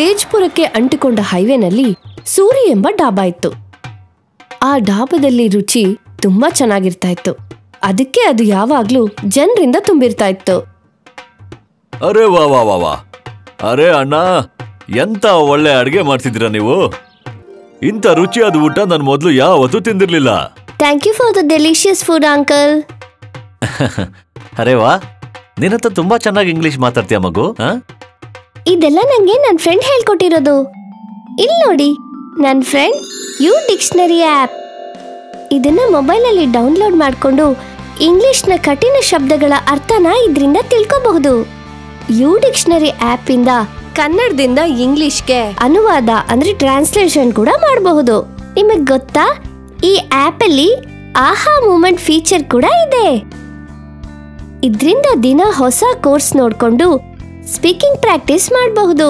ತೇಜ್ಪುರಕ್ಕೆ ಅಂಟಿಕೊಂಡ ಹೈವೇನಲ್ಲಿ ಸೂರಿ ಎಂಬ ಡಾಬಾ ಇತ್ತು ಆ ಡಾಬಾದಲ್ಲಿ ರುಚಿ ತುಂಬಾ ಚೆನ್ನಾಗಿರ್ತಾ ಇತ್ತು ಅದಕ್ಕೆ ಅದು ಯಾವಾಗ್ಲೂ ಜನರಿಂದ ತುಂಬಿರ್ತಾ ಇತ್ತು ಅರೆ ವಾ ವಾ ವಾ ವಾ ಅರೆ ಅಣ್ಣ ಎಂತ ಒಳ್ಳೆ ಅಡ್ಗೆ ಮಾಡ್ತಿದ್ದೀರಾ ನೀವು ಇಂಥ ರುಚಿಯಾದ ಊಟ ನಾನು ಮೊದಲು ಯಾವತ್ತೂ ತಿಂದಿರ್ಲಿಲ್ಲ thank you for the delicious food uncle ಅರೆ ವಾ ನಿನ್ನತ್ರ ತುಂಬಾ ಚೆನ್ನಾಗಿ ಇಂಗ್ಲಿಷ್ ಮಾತಾಡ್ತೀಯ ಮಗು ಆ? ಇದೆಲ್ಲ ನಂಗೆ ನನ್ನ ಫ್ರೆಂಡ್ ಹೇಳ್ಕೊಟ್ಟಿರೋದು ಇಲ್ಲಿ ನೋಡಿ ನನ್ನ ಫ್ರೆಂಡ್ ಯು ಡಿಕ್ಷನರಿ ಆ್ಯಪ್ ಇದನ್ನ ಮೊಬೈಲಲ್ಲಿ ಡೌನ್ಲೋಡ್ ಮಾಡಿಕೊಂಡು ಇಂಗ್ಲಿಷ್ನ ಕಠಿಣ ಶಬ್ದಗಳ ಅರ್ಥನ ಇದರಿಂದ ತಿಳ್ಕೋಬಹುದು ಯು ಡಿಕ್ಷನರಿ ಆ್ಯಪಿಂದ ಕನ್ನಡದಿಂದ ಇಂಗ್ಲಿಷ್ಗೆ ಅನುವಾದ ಅಂದ್ರೆ ಟ್ರಾನ್ಸ್ಲೇಷನ್ ಕೂಡ ಮಾಡಬಹುದು ನಿಮಗೆ ಗೊತ್ತಾ ಈ ಆ್ಯಪಲ್ಲಿ ಆಹಾ ಮೂಮೆಂಟ್ ಫೀಚರ್ ಕೂಡ ಇದೆ ಇದರಿಂದ ದಿನ ಹೊಸ ಕೋರ್ಸ್ ನೋಡ್ಕೊಂಡು ಸ್ಪೀಕಿಂಗ್ ಪ್ರಾಕ್ಟೀಸ್ ಮಾಡಬಹುದು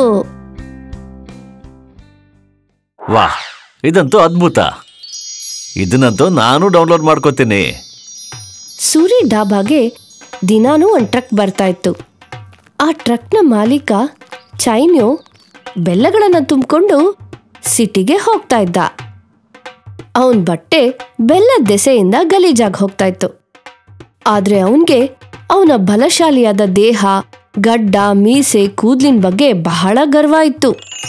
ವಾ ಇದಂತೂ ಅದ್ಭುತ ಇದನ್ನಂತೂ ನಾನು ಡೌನ್ಲೋಡ್ ಮಾಡ್ಕೋತೀನಿ ಸೂರಿ ಡಾಬಾಗೆ ದಿನಾನೂ ಒಂದು ಟ್ರಕ್ ಬರ್ತಾ ಇತ್ತು ಆ ಟ್ರಕ್ನ ಮಾಲೀಕ ಚೈನ್ಯೋ ಬೆಲ್ಲಗಳನ್ನು ತುಂಬಿಕೊಂಡು ಸಿಟಿಗೆ ಹೋಗ್ತಾ ಇದ್ದ ಅವನ್ ಬಟ್ಟೆ ಬೆಲ್ಲದ ದೆಸೆಯಿಂದ ಗಲೀಜಾಗಿ ಹೋಗ್ತಾ ಇತ್ತು ಆದ್ರೆ ಅವನ್ಗೆ ಅವನ ಬಲಶಾಲಿಯಾದ ದೇಹ ಗಡ್ಡ ಮೀಸೆ ಕೂದ್ಲಿನ ಬಗ್ಗೆ ಬಹಳ ಗರ್ವ ಇತ್ತು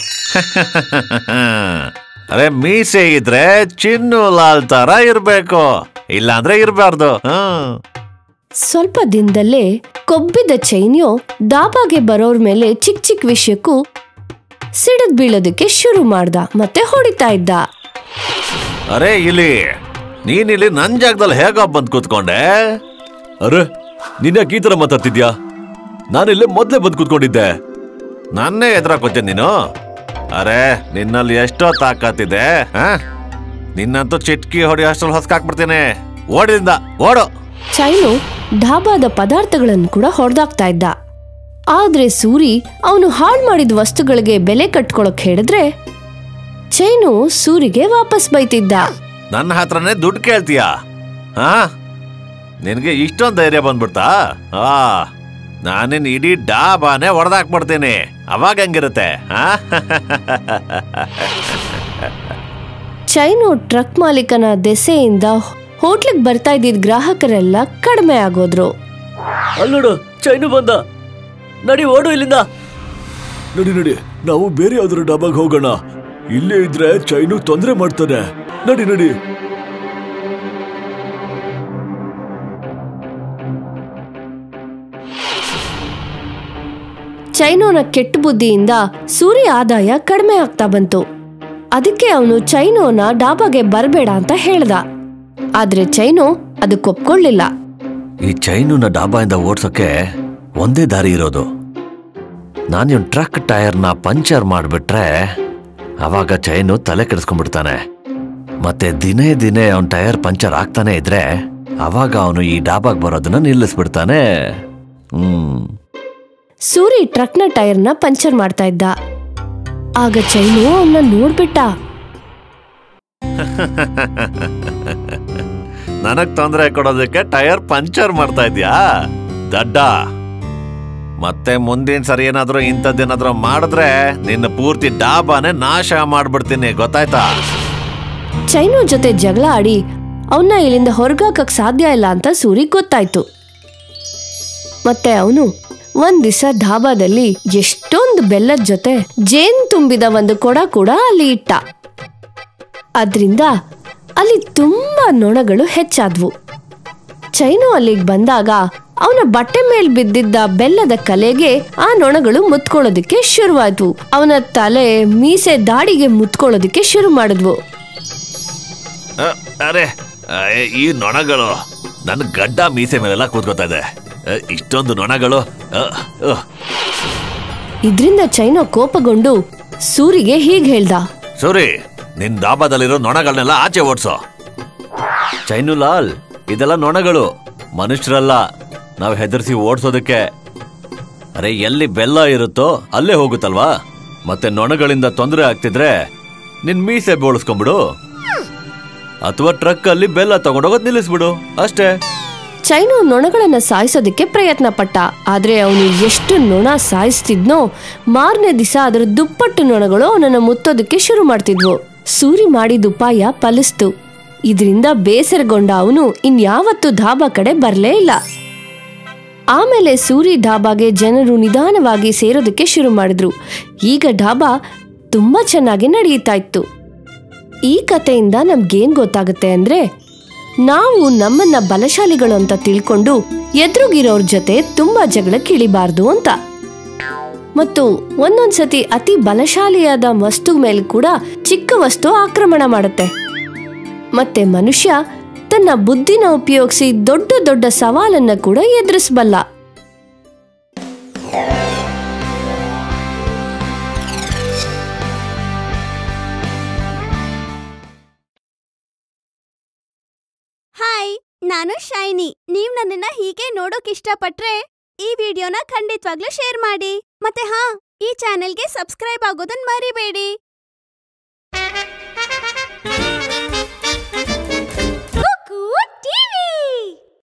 ಅರೆ ಮೀಸೆ ಇದ್ರೆ ಚಿನ್ನು ಲಾಲ್ ತರ ಇರ್ಬೇಕು ಇಲ್ಲಾಂದ್ರೆ ಇರಬಾರ್ದು ಸ್ವಲ್ಪ ದಿನದಲ್ಲೇ ಕೊಬ್ಬಿದ ಚೈನ್ಯೋ ಡಾಬಾಗೆ ಬರೋರ್ ಮೇಲೆ ಚಿಕ್ಕ ಚಿಕ್ಕ ವಿಷಯಕ್ಕೂ ಸಿಡದ್ ಬೀಳೋದಕ್ಕೆ ಶುರು ಮಾಡ್ದ ಮತ್ತೆ ಹೊಡಿತಾ ಇದ್ದ ಅರೆ ಇಲ್ಲಿ ನೀನ್ ಇಲ್ಲಿ ನನ್ ಜಾಗದಲ್ಲಿ ಹೇಗ ಬಂದ್ ಕೂತ್ಕೊಂಡೆ ಅರೆ ನೀನ್ ಯಾಕೆ ಈ ತರ ಮಾತಾಡ್ತಿದ್ಯಾ ನಾನಿಲ್ಲಿ ಮೊದ್ಲೇ ಬಂದ್ ಕೂತ್ಕೊಂಡಿದ್ದೆ ನನ್ನೇ ಎದುರಾಕೋತೆ ನೀನು ಅರೆ ನಿನ್ನಲ್ಲಿ ಎಷ್ಟೋ ತಾಕತ್ತಿದೆ ಆ? ನಿನ್ನಂತೂ ಚಿಟ್ಕಿ ಹೊಡಿ ಅಷ್ಟ್ರಲ್ಲಿ ಹೊಸ್ಕಾಕ್ಬಿಡ್ತೀನಿ ಓಡಿಂದ ಓಡು ಚೈನು ಡಾಬಾದ ಪದಾರ್ಥಗಳನ್ನು ಕೂಡ ಹೊಡೆದಾಕ್ತಾ ಇದ್ದ ಆದ್ರೆ ಸೂರಿ ಅವನು ಹಾಳು ಮಾಡಿದ ವಸ್ತುಗಳಿಗೆ ಬೆಲೆ ಕಟ್ಕೊಳಕ್ ಹೇಳಿದ್ರೆ ಚೈನು ಸೂರಿಗೆ ವಾಪಸ್ ಬೈತಿದ್ದ ನನ್ನ ಹತ್ರನೇ ದುಡ್ಡು ಕೇಳ್ತೀಯ ಹಾ ನಿನಗೆ ಇಷ್ಟೊಂದು ಧೈರ್ಯ ಬಂದ್ಬಿಡ್ತಾ ಆ ನಾನಿನ್ ಇಡೀ ಡಾಬಾನೇ ಹೊಡೆದಾಕ್ಬಿಡ್ತೀನಿ ಅವಾಗ ಹೆಂಗಿರುತ್ತೆ ಹಾ ಚೈನು ಟ್ರಕ್ ಮಾಲೀಕನ ದೆಸೆಯಿಂದ ಹೋಟ್ಲಿಗೆ ಬರ್ತಾ ಇದ್ದಿದ್ ಗ್ರಾಹಕರೆಲ್ಲ ಕಡಿಮೆ ಆಗೋದ್ರು ಅಲ್ಲೋಡು ಚೈನು ಬಂದ ನಡಿ ಓಡು ಇಲ್ಲಿಂದ ನಡಿ ನಡಿ ನಾವು ಬೇರೆ ಯಾವ್ದಾದ್ರು ಡಾಬಾಗ್ ಹೋಗೋಣ ಇಲ್ಲೇ ಇದ್ರೆ ಚೈನು ತೊಂದರೆ ಮಾಡ್ತಾನೆ ನಡಿ ನಡಿ ಚೈನೋನ ಕೆಟ್ಟ ಬುದ್ಧಿಯಿಂದ ಸೂರಿ ಆದಾಯ ಕಡಿಮೆ ಆಗ್ತಾ ಬಂತು ಅದಕ್ಕೆ ಅವನು ಚೈನೋನ ಡಾಬಾಗೆ ಬರಬೇಡ ಅಂತ ಹೇಳ್ದ ಆದ್ರೆ ಚೈನೋ ಅದಕ್ಕೆ ಒಪ್ಕೊಳ್ಳಿಲ್ಲ ಈ ಚೈನುನ ಡಾಬಾಯಿಂದ ಓಡ್ಸೋಕೆ ಒಂದೇ ದಾರಿ ಇರೋದು ನಾನು ಇವ್ನ ಟ್ರಕ್ ಟೈರ್ನ ಪಂಚರ್ ಮಾಡಿಬಿಟ್ರೆ ಅವಾಗ ಚೈನು ತಲೆ ಕೆಡಿಸ್ಕೊಂಡ್ಬಿಡ್ತಾನೆ ಮತ್ತೆ ದಿನೇ ದಿನೇ ಅವನ್ ಟೈರ್ ಪಂಚರ್ ಆಗ್ತಾನೆ ಇದ್ರೆ ಅವಾಗ ಅವನು ಈ ಡಾಬಾಗ್ ಬರೋದನ್ನ ನಿಲ್ಲಿಸ್ಬಿಡ್ತಾನೆ ಹ್ಮ್ ಸೂರಿ ಟ್ರಕ್ನ ಟೈರ್ನ ಪಂಚರ್ ಮಾಡ್ತಾ ಇದ್ದ ಆಗ ಚೈನು ಅವನ್ನ ನೋಡ್ಬಿಟ್ಟ ನನಗ್ ತೊಂದರೆ ಕೊಡೋದಕ್ಕೆ ಟೈರ್ ಪಂಚರ್ ಮಾಡ್ತಾ ಇದ್ಯಾ ದಡ್ಡ ಮತ್ತೆ ಮುಂದಿನ ಸರಿ ಏನಾದ್ರೂ ಇಂಥದ್ದೇನಾದ್ರೂ ಮಾಡಿದ್ರೆ ನಿನ್ನ ಪೂರ್ತಿ ಡಾಬಾನೇ ನಾಶ ಮಾಡ್ಬಿಡ್ತೀನಿ ಗೊತ್ತಾಯ್ತಾ ಚೈನು ಜೊತೆ ಜಗಳ ಆಡಿ ಅವನ್ನ ಇಲ್ಲಿಂದ ಹೊರಗಾಕಕ್ ಸಾಧ್ಯ ಇಲ್ಲ ಅಂತ ಸೂರಿ ಗೊತ್ತಾಯ್ತು ಮತ್ತೆ ಅವನು ಒಂದ್ ದಿವಸ ಧಾಬಾದಲ್ಲಿ ಎಷ್ಟೊಂದು ಬೆಲ್ಲದ ಜೊತೆ ಜೇನ್ ತುಂಬಿದ ಒಂದು ಕೊಡ ಕೂಡ ಅಲ್ಲಿ ಇಟ್ಟ ಅದ್ರಿಂದ ಅಲ್ಲಿ ತುಂಬಾ ನೊಣಗಳು ಹೆಚ್ಚಾದ್ವು ಚೈನು ಅಲ್ಲಿಗೆ ಬಂದಾಗ ಅವನ ಬಟ್ಟೆ ಮೇಲ್ ಬಿದ್ದಿದ್ದ ಬೆಲ್ಲದ ಕಲೆಗೆ ಆ ನೊಣಗಳು ಮುತ್ಕೊಳ್ಳೋದಕ್ಕೆ ಶುರುವಾಯ್ತು ಅವನ ತಲೆ ಮೀಸೆ ದಾಡಿಗೆ ಮುತ್ಕೊಳ್ಳೋದಕ್ಕೆ ಶುರು ಮಾಡಿದ್ವು ಅ, ಅರೆ ಅ, ಈ ನೊಣಗಳು ನನ್ನ ಗಡ್ಡ ಮೀಸೆ ಮೇಲೆಲ್ಲ ಕೂತ್ಕೋತಾ ಇದೆ ಅ, ಇಷ್ಟೊಂದು ನೊಣಗಳು ಅ, ಅ. ಇದ್ರಿಂದ ಚೈನೋ ಕೋಪಗೊಂಡು ಸೂರಿಗೆ ಹೀಗ್ ಹೇಳ್ದ ಸೂರಿ ನಿನ್ ಡಾಬಾದಲ್ಲಿರೋ ನೊಣಗಳನ್ನೆಲ್ಲ ಆಚೆ ಓಡ್ಸೋ ಚೈನು ಲಾಲ್ ಇದೆಲ್ಲ ನೊಣಗಳು ಮನುಷ್ಯರಲ್ಲ ನಾವು ಹೆದರ್ಸಿ ಓಡಿಸೋದಕ್ಕೆ ಅರೆ ಎಲ್ಲಿ ಬೆಲ್ಲ ಇರುತ್ತೋ ಅಲ್ಲೇ ಹೋಗುತ್ತಲ್ವಾ ಮತ್ತೆ ನೊಣಗಳಿಂದ ತೊಂದರೆ ಆಗ್ತಿದ್ರೆ ನಿನ್ ಮೀಸೆ ಬೋಳಿಸ್ಕೊಂಬಿಡು ಅಥವಾ ಟ್ರಕ್ ಅಲ್ಲಿ ಬೆಲ್ಲ ತಗೊಂಡೋಗೋದ್ ನಿಲ್ಲಿಸ್ಬಿಡು ಅಷ್ಟೇ ಚೈನು ನೊಣಗಳನ್ನ ಸಾಯಿಸೋದಕ್ಕೆ ಪ್ರಯತ್ನ ಪಟ್ಟ ಆದ್ರೆ ಅವನು ಎಷ್ಟು ನೊಣ ಸಾಯಿಸ್ತಿದ್ನೋ ಮಾರನೇ ದಿವಸ ಅದರ ದುಪ್ಪಟ್ಟು ನೊಣಗಳು ಅವನನ್ನ ಮುತ್ತೋದಕ್ಕೆ ಶುರು ಮಾಡ್ತಿದ್ವು ಸೂರಿ ಮಾಡಿದ ಉಪಾಯ ಫಲಿಸ್ತು ಇದರಿಂದ ಬೇಸರಗೊಂಡ ಅವನು ಇನ್ಯಾವತ್ತೂ ಧಾಬಾ ಕಡೆ ಬರ್ಲೇ ಇಲ್ಲ ಆಮೇಲೆ ಸೂರಿ ಢಾಬಾಗೆ ಜನರು ನಿಧಾನವಾಗಿ ಸೇರೋದಕ್ಕೆ ಶುರು ಮಾಡಿದ್ರು ಈಗ ಢಾಬಾ ತುಂಬಾ ಚೆನ್ನಾಗಿ ನಡೆಯುತ್ತಾ ಇತ್ತು ಈ ಕಥೆಯಿಂದ ನಮ್ಗೇನ್ ಗೊತ್ತಾಗುತ್ತೆ ಅಂದ್ರೆ ನಾವು ನಮ್ಮನ್ನ ಬಲಶಾಲಿಗಳು ಅಂತ ತಿಳ್ಕೊಂಡು ಎದುರುಗಿರೋರ್ ಜೊತೆ ತುಂಬಾ ಜಗಳಕ್ಕೆ ಇಳಿಬಾರ್ದು ಅಂತ ಮತ್ತು ಒಂದೊಂದ್ಸತಿ ಅತಿ ಬಲಶಾಲಿಯಾದ ವಸ್ತು ಮೇಲೆ ಕೂಡ ಚಿಕ್ಕ ವಸ್ತು ಆಕ್ರಮಣ ಮಾಡುತ್ತೆ ಮತ್ತೆ ಮನುಷ್ಯ ತನ್ನ ಬುದ್ಧಿನ ಉಪಯೋಗಿಸಿ ದೊಡ್ಡ ದೊಡ್ಡ ಸವಾಲನ್ನ ಕೂಡ ಎದುರಿಸಬಲ್ಲ ಹಾಯ್ ನಾನು ಶೈನಿ ನೀವ್ ನನ್ನನ್ನ ಹೀಗೆ ನೋಡೋಕ್ ಇಷ್ಟಪಟ್ರೆ ಈ ವಿಡಿಯೋನ ಖಂಡಿತವಾಗ್ಲೂ ಶೇರ್ ಮಾಡಿ ಮತ್ತೆ ಹಾ ಈ ಚಾನೆಲ್ಗೆ ಸಬ್ಸ್ಕ್ರೈಬ್ ಆಗೋದನ್ ಮರಿಬೇಡಿ